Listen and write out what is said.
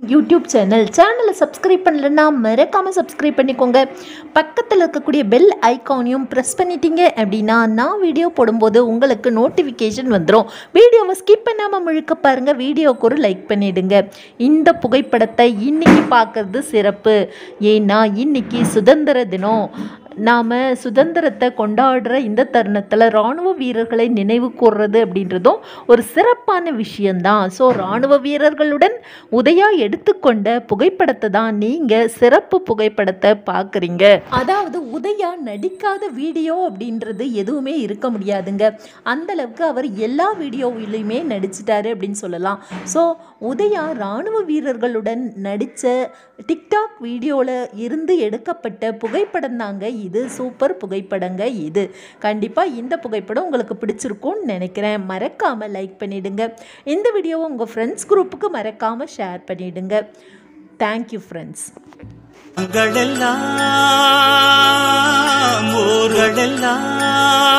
YouTube channel சேனலை subscribe பண்ணலன்னா மறக்காமல் சப்ஸ்கிரைப் பண்ணிக்கோங்க பக்கத்தில் இருக்கக்கூடிய பெல் ஐக்கானையும் ப்ரெஸ் பண்ணிட்டீங்க அப்படின்னா நான் வீடியோ போடும்போது உங்களுக்கு நோட்டிஃபிகேஷன் வந்துடும் வீடியோவை ஸ்கிப் பண்ணாமல் முழுக்க பாருங்கள் வீடியோவுக்கு ஒரு லைக் பண்ணிடுங்க இந்த புகைப்படத்தை இன்னைக்கு பார்க்கறது சிறப்பு ஏன்னா இன்னைக்கு சுதந்திர தினம் நாம் சுதந்திரத்தை கொண்டாடுற இந்த தருணத்தில் இராணுவ வீரர்களை நினைவு கூர்றது அப்படின்றதும் ஒரு சிறப்பான விஷயந்தான் ஸோ இராணுவ வீரர்களுடன் உதயா எடுத்துக்கொண்ட புகைப்படத்தை தான் நீங்கள் சிறப்பு புகைப்படத்தை பார்க்குறீங்க அதாவது உதயா நடிக்காத வீடியோ அப்படின்றது எதுவுமே இருக்க முடியாதுங்க அந்த அளவுக்கு அவர் எல்லா வீடியோவிலையுமே நடிச்சிட்டாரு அப்படின்னு சொல்லலாம் ஸோ உதயா இராணுவ வீரர்களுடன் நடித்த டிக்டாக் வீடியோவில் இருந்து எடுக்கப்பட்ட புகைப்படம் தாங்க இது சூப்பர் புகைப்படங்க இது கண்டிப்பாக இந்த புகைப்படம் உங்களுக்கு பிடிச்சிருக்கும்னு நினைக்கிறேன் மறக்காமல் லைக் பண்ணிடுங்க இந்த வீடியோவை உங்கள் ஃப்ரெண்ட்ஸ் குரூப்புக்கு மறக்காமல் ஷேர் பண்ணிடுங்க தேங்க்யூ ஃப்ரெண்ட்ஸ் ஊர்களெல்லாம் ஊர்களெல்லாம்